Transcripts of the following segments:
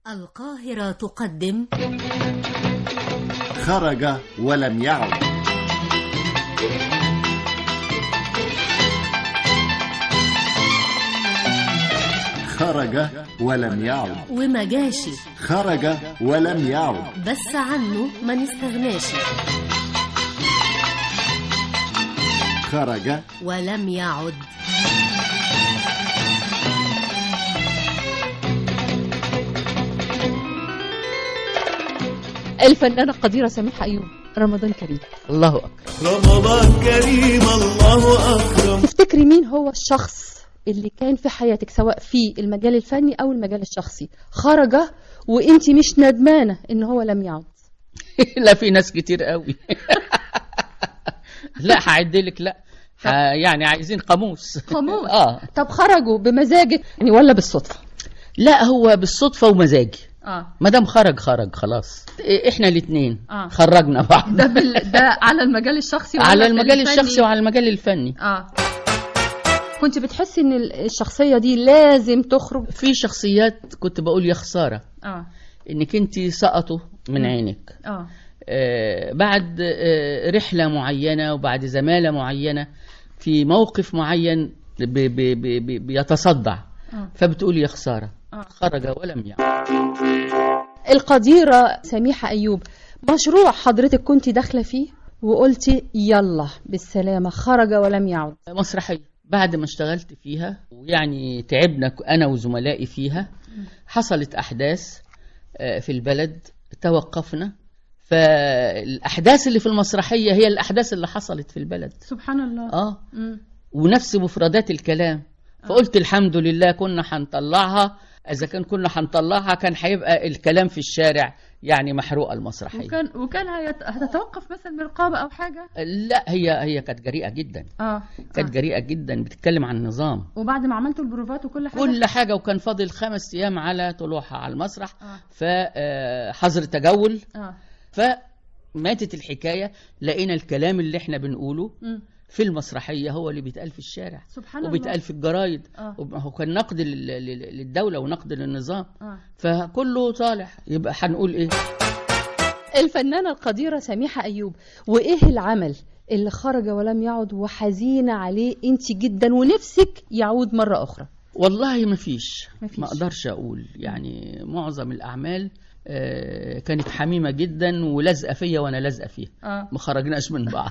القاهرة تقدم خرج ولم يعد خرج ولم يعد ومجاشي خرج ولم يعد بس عنه ما نستغناش خرج ولم يعد الفنانة القديرة سميحة أيوب رمضان كريم الله أكبر رمضان كريم الله أكرم تفتكري مين هو الشخص اللي كان في حياتك سواء في المجال الفني أو المجال الشخصي خرج وانت مش ندمانة ان هو لم يعد لا في ناس كتير قوي لا هعدلك لا ح- يعني عايزين قاموس قاموس. اه طب خرجوا بمزاجك يعني ولا بالصدفة لا هو بالصدفه ومزاجي اه ما دام خرج خرج خلاص إيه، احنا الاثنين آه. خرجنا بعض ده بال... ده على المجال الشخصي ولا على في المجال الفني؟ الشخصي وعلى المجال الفني اه كنت بتحسي ان الشخصية دي لازم تخرج في شخصيات كنت بقول يا خساره اه انك انت سقطوا من عينك اه آه، بعد آه، رحلة معينة وبعد زمالة معينة في موقف معين بي- بي- بي- بي- بيتصدع آه. فبتقول يا خسارة آه. خرج ولم يعد القديرة سميحة أيوب مشروع حضرتك كنت داخلة فيه وقلتي يلا بالسلامة خرج ولم يعد مسرحية بعد ما اشتغلت فيها ويعني تعبنا ك- أنا وزملائي فيها حصلت أحداث آه، في البلد توقفنا فالأحداث اللي في المسرحية هي الأحداث اللي حصلت في البلد سبحان الله آه مم. ونفس مفردات الكلام فقلت الحمد لله كنا هنطلعها اذا كان كنا هنطلعها كان هيبقى الكلام في الشارع يعني محروقه المسرحيه وكان وكان هيت- هتتوقف مثلا برقابة أو حاجة لا هي هي كانت جريئه جدا اه كانت جريئه جدا بتتكلم عن النظام وبعد ما عملتوا البروفات وكل حاجة كل حاجه وكان فاضل خمس ايام على طلوعها على المسرح آه. فحظر تجول اه فماتت الحكايه لقينا الكلام اللي احنا بنقوله مم. في المسرحيه هو اللي بيتقال في الشارع سبحان وبيتقال الله في الجرايد آه. هو كان نقد لل- لل- للدوله ونقد للنظام آه. فكله طالع يبقى هنقول ايه الفنانة القديرة سميحة أيوب وإيه العمل اللي خرج ولم يعد وحزينة عليه أنت جدا ونفسك يعود مرة أخرى والله ما فيش مفيش. ما اقدرش اقول يعني معظم الاعمال آه، كانت حميمه جدا ولازقه فيا وانا لازقه فيها آه. ما خرجناش من بعض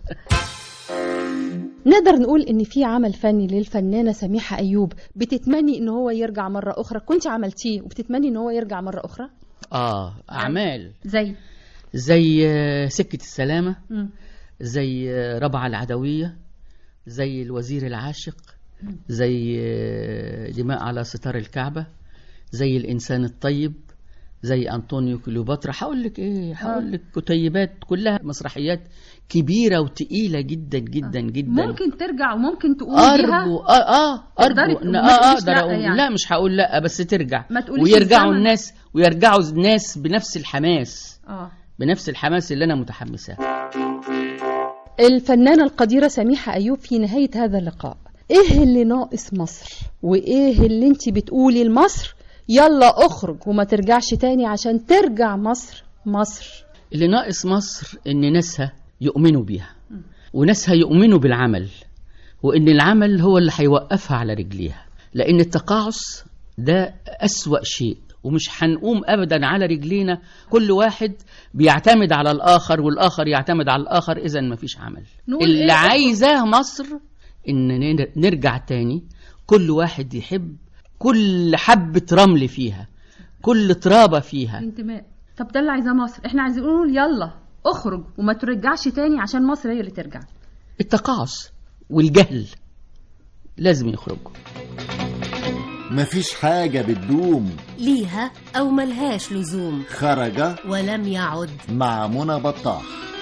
نقدر نقول ان في عمل فني للفنانه سميحه ايوب بتتمني ان هو يرجع مره اخرى كنت عملتيه وبتتمني ان هو يرجع مره اخرى اه اعمال زي زي آه، سكه السلامه مم. زي آه، ربعه العدويه زي الوزير العاشق زي آه، دماء على ستار الكعبه زي الانسان الطيب زي انطونيو كليوباترا هقول لك ايه هقول لك كتيبات كلها مسرحيات كبيره وتقيله جدا جدا جدا ممكن ترجع وممكن تقول ارجو اه اه تقدري ارجو تقولي إن- ما اه تقوليش اقدر لأ اقول يعني. لا مش هقول لا بس ترجع ما تقوليش ويرجعوا الزمن. الناس ويرجعوا الناس بنفس الحماس اه بنفس الحماس اللي انا متحمساه الفنانه القديره سميحه ايوب في نهايه هذا اللقاء ايه اللي ناقص مصر وايه اللي انت بتقولي لمصر يلا اخرج وما ترجعش تاني عشان ترجع مصر مصر اللي ناقص مصر ان ناسها يؤمنوا بيها وناسها يؤمنوا بالعمل وان العمل هو اللي هيوقفها على رجليها لان التقاعس ده اسوا شيء ومش هنقوم ابدا على رجلينا كل واحد بيعتمد على الاخر والاخر يعتمد على الاخر اذا مفيش عمل نقول اللي إيه؟ عايزاه مصر ان نر- نرجع تاني كل واحد يحب كل حبة رمل فيها كل ترابة فيها انتماء طب ده اللي عايزاه مصر احنا عايزين نقول يلا اخرج وما ترجعش تاني عشان مصر هي اللي ترجع التقاعس والجهل لازم يخرجوا مفيش حاجة بتدوم ليها أو ملهاش لزوم خرج ولم يعد مع منى بطاح